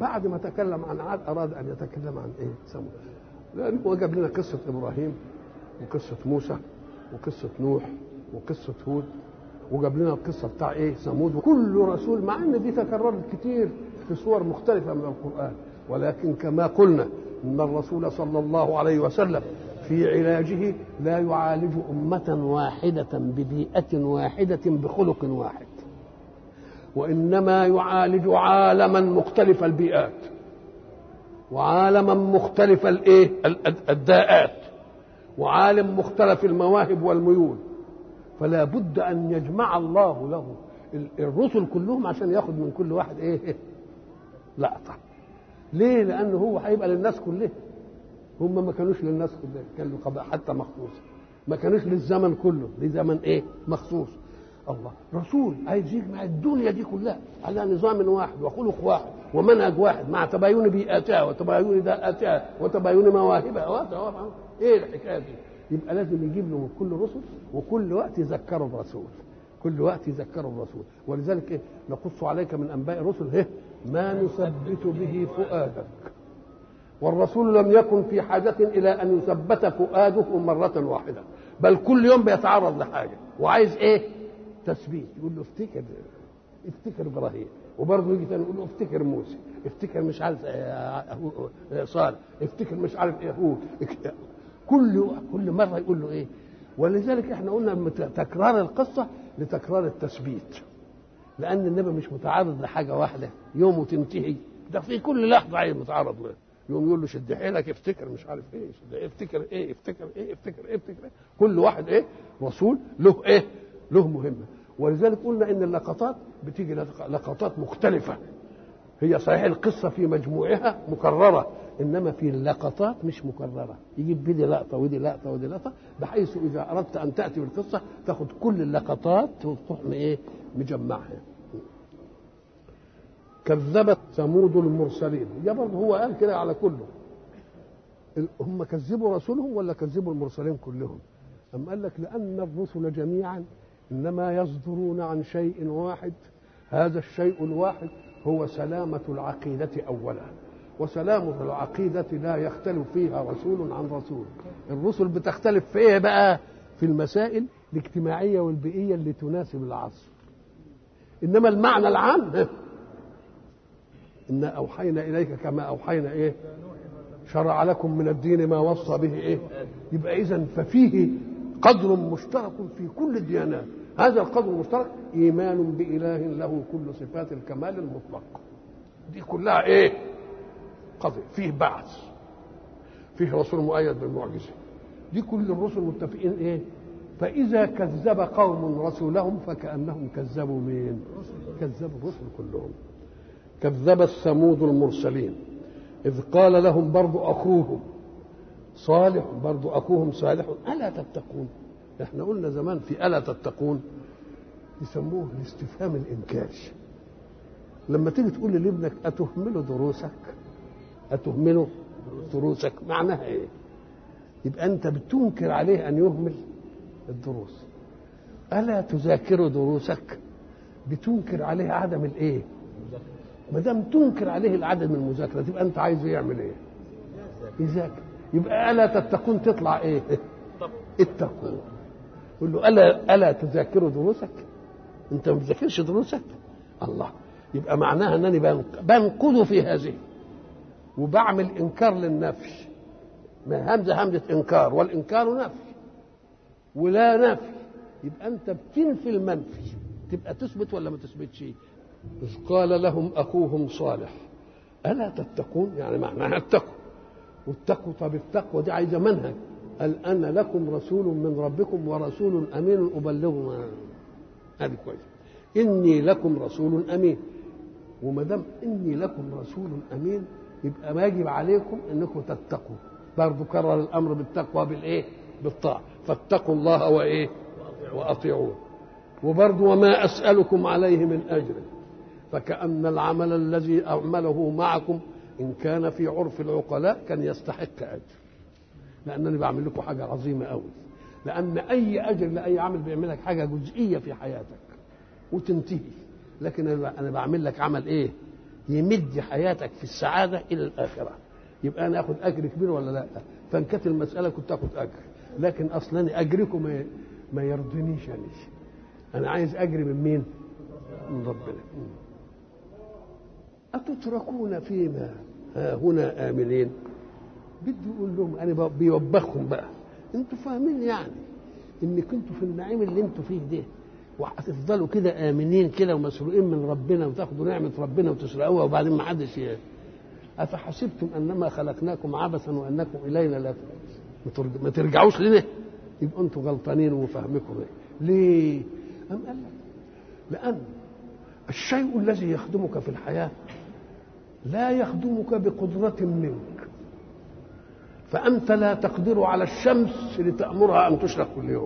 بعد ما تكلم عن عاد اراد ان يتكلم عن ايه ثمود لانه هو جاب لنا قصه ابراهيم وقصه موسى وقصه نوح وقصه هود وجاب لنا القصه بتاع ايه ثمود وكل رسول مع ان دي تكررت كتير في صور مختلفه من القران ولكن كما قلنا ان الرسول صلى الله عليه وسلم في علاجه لا يعالج امه واحده ببيئه واحده بخلق واحد وانما يعالج عالما مختلف البيئات وعالما مختلف الايه الداءات وعالم مختلف المواهب والميول فلا بد ان يجمع الله له الرسل كلهم عشان ياخد من كل واحد ايه لقطه ليه لانه هو هيبقى للناس كلها هم ما كانوش للناس كلها كانوا قضاء حتى مخصوص ما كانوش للزمن كله لزمن ايه مخصوص الله رسول عايز يجمع الدنيا دي كلها على نظام واحد وخلق واحد ومنهج واحد مع تباين بيئاتها وتباين داءاتها وتباين مواهبها ايه الحكايه دي يبقى لازم يجيب له من كل رسل وكل وقت يذكروا الرسول كل وقت يذكروا الرسول ولذلك إيه؟ نقص عليك من انباء الرسل إيه؟ ما نثبت به فؤادك والرسول لم يكن في حاجة إلى أن يثبت فؤاده مرة واحدة بل كل يوم بيتعرض لحاجة وعايز إيه تثبيت يقول له افتكر افتكر إبراهيم وبرضه يجي تاني يقول له افتكر موسى افتكر مش عارف صالح افتكر مش عارف ايه هود كل كل مره يقول له ايه ولذلك احنا قلنا تكرار القصه لتكرار التثبيت لان النبي مش متعرض لحاجه واحده يومه تنتهي ده في كل لحظه عايز متعرض له يوم يقول له شد حيلك افتكر مش عارف ايه شد افتكر ايه افتكر ايه افتكر ايه افتكر ايه كل واحد ايه رسول له ايه له مهمه ولذلك قلنا ان اللقطات بتيجي لقطات مختلفه هي صحيح القصه في مجموعها مكرره انما في اللقطات مش مكرره يجيب بدي لقطه ودي لقطه ودي لقطه بحيث اذا اردت ان تاتي بالقصه تاخد كل اللقطات وتروح ايه مجمعها كذبت ثمود المرسلين يا برضه هو قال كده على كله هم كذبوا رسولهم ولا كذبوا المرسلين كلهم أم قال لك لأن الرسل جميعا إنما يصدرون عن شيء واحد هذا الشيء الواحد هو سلامة العقيدة أولا وسلامة العقيدة لا يختلف فيها رسول عن رسول الرسل بتختلف في إيه بقى في المسائل الاجتماعية والبيئية اللي تناسب العصر إنما المعنى العام إنا أوحينا إليك كما أوحينا إيه شرع لكم من الدين ما وصى به إيه يبقى إذا ففيه قدر مشترك في كل الديانات هذا القدر المشترك إيمان بإله له كل صفات الكمال المطلق دي كلها إيه قضية فيه بعث فيه رسول مؤيد بالمعجزة دي كل الرسل متفقين إيه فإذا كذب قوم رسولهم فكأنهم كذبوا مين كذبوا الرسل كلهم كذب ثمود المرسلين إذ قال لهم برضو أخوهم صالح برضو أخوهم صالح ألا تتقون احنا قلنا زمان في ألا تتقون يسموه الاستفهام الإنكاش لما تيجي تقول لابنك أتهمل دروسك أتهمله دروسك معناها إيه يبقى أنت بتنكر عليه أن يهمل الدروس ألا تذاكر دروسك بتنكر عليه عدم الإيه ما دام تنكر عليه العدد من المذاكره تبقى انت عايزه يعمل ايه؟ يذاكر يبقى الا تتقون تطلع ايه؟ اتقوا يقول له الا الا تذاكروا دروسك؟ انت ما بتذاكرش دروسك؟ الله يبقى معناها انني بنقض في هذه وبعمل انكار للنفي ما همزه همزه انكار والانكار نفي ولا نفي يبقى انت بتنفي المنفي تبقى تثبت ولا ما تثبتش؟ إذ قال لهم أخوهم صالح ألا تتقون يعني معناها اتقوا واتقوا طب التقوى دي عايزة منهج قال أنا لكم رسول من ربكم ورسول أمين أبلغ ما هذه كويس إني لكم رسول أمين وما دام إني لكم رسول أمين يبقى واجب عليكم إنكم تتقوا برضه كرر الأمر بالتقوى بالإيه؟ بالطاعة فاتقوا الله وإيه؟ وأطيعوه وبرضه وما أسألكم عليه من أجر فكأن العمل الذي أعمله معكم إن كان في عرف العقلاء كان يستحق أجر لأنني بعمل لكم حاجة عظيمة أوي لأن أي أجر لأي عمل بيعمل لك حاجة جزئية في حياتك وتنتهي لكن أنا بعمل لك عمل إيه يمد حياتك في السعاده الى الاخره يبقى انا اخد اجر كبير ولا لا فان كانت المساله كنت اخد اجر لكن اصلا اجركم ما, ما يرضينيش يعني انا عايز اجري من مين من ربنا اتتركون فيما ها هنا امنين بدي يقول لهم انا بيوبخهم بقى انتوا فاهمين يعني ان كنتوا في النعيم اللي انتوا فيه ده وهتفضلوا كده امنين كده ومسروقين من ربنا وتاخدوا نعمه ربنا وتسرقوها وبعدين ما حدش افحسبتم انما خلقناكم عبثا وانكم الينا لا ما ترجعوش لنا يبقى انتوا غلطانين وفهمكم ايه ليه؟ أم قال لك لأن الشيء الذي يخدمك في الحياة لا يخدمك بقدرة منك فأنت لا تقدر على الشمس لتأمرها أن تشرق كل يوم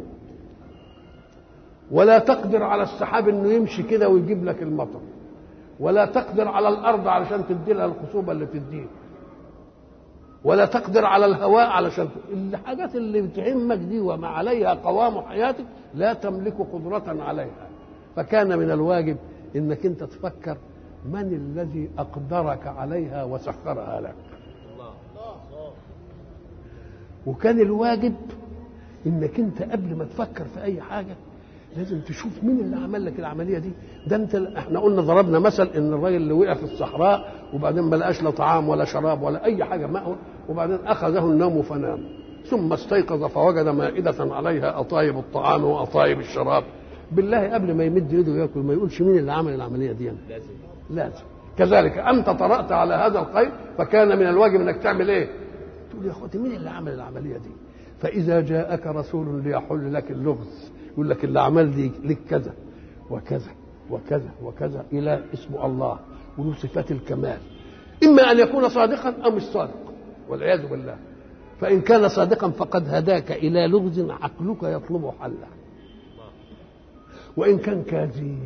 ولا تقدر على السحاب انه يمشي كده ويجيب لك المطر ولا تقدر على الارض علشان تدي لها الخصوبه اللي تديك ولا تقدر على الهواء علشان الحاجات اللي بتهمك دي وما عليها قوام حياتك لا تملك قدرة عليها فكان من الواجب انك انت تفكر من الذي اقدرك عليها وسخرها لك وكان الواجب انك انت قبل ما تفكر في اي حاجه لازم تشوف مين اللي عمل لك العمليه دي ده انت احنا قلنا ضربنا مثل ان الراجل اللي وقع في الصحراء وبعدين ما لقاش لا طعام ولا شراب ولا اي حاجه ماء وبعدين اخذه النوم فنام ثم استيقظ فوجد مائدة عليها أطايب الطعام وأطايب الشراب بالله قبل ما يمد يده ياكل ما يقولش مين اللي عمل العملية دي يعني. لازم لازم كذلك أنت طرأت على هذا الخير فكان من الواجب أنك تعمل إيه تقول يا أخوتي مين اللي عمل العملية دي فإذا جاءك رسول ليحل لك اللغز يقول لك اللي عمل دي لك كذا وكذا وكذا وكذا إلى اسم الله وله صفات الكمال إما أن يكون صادقا أو مش صادق والعياذ بالله فإن كان صادقا فقد هداك إلى لغز عقلك يطلب حله وإن كان كاذب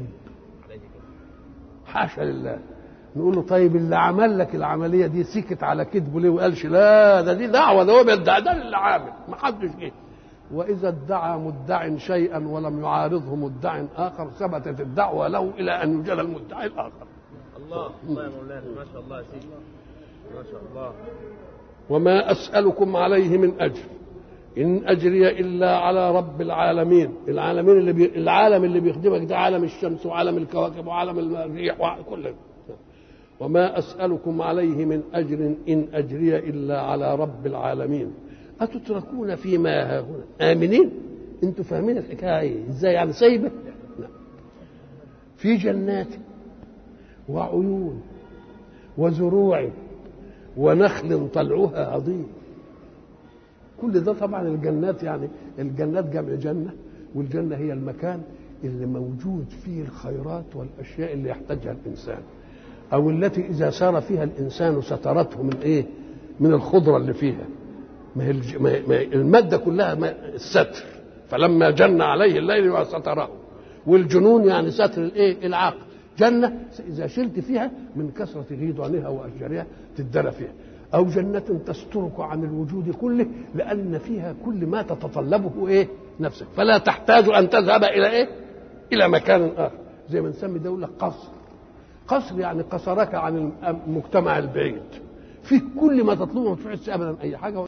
حاشا لله نقول له طيب اللي عمل لك العمليه دي سكت على كذبه ليه وقالش لا ده دي دعوه ده هو بيدعي ده اللي عامل ما حدش جه واذا ادعى مدع شيئا ولم يعارضه مدع اخر ثبتت الدعوه له الى ان يوجد المدعي الاخر الله الله يا مولانا ما شاء الله يا سيدي ما شاء الله وما اسالكم عليه من اجر ان اجري الا على رب العالمين العالمين اللي بي... العالم اللي بيخدمك ده عالم الشمس وعالم الكواكب وعالم الريح وكل وما اسالكم عليه من اجر ان اجري الا على رب العالمين اتتركون فيما ها هنا امنين انتوا فاهمين الحكايه ايه ازاي يعني سايبه لا في جنات وعيون وزروع ونخل طلعها هضيم كل ده طبعا الجنات يعني الجنات جمع جنة والجنة هي المكان اللي موجود فيه الخيرات والأشياء اللي يحتاجها الإنسان أو التي إذا سار فيها الإنسان سترته من إيه من الخضرة اللي فيها ما هي الج... ما هي المادة كلها ما الستر فلما جن عليه الليل وستره والجنون يعني ستر الايه العقل جنة إذا شلت فيها من كثرة غيضانها وأشجارها تدرى فيها أو جنة تسترك عن الوجود كله لأن فيها كل ما تتطلبه إيه نفسك فلا تحتاج أن تذهب إلى إيه إلى مكان آخر زي ما نسمي ده يقول لك قصر قصر يعني قصرك عن المجتمع البعيد فيه كل ما تطلبه ما تحس أبدا أي حاجة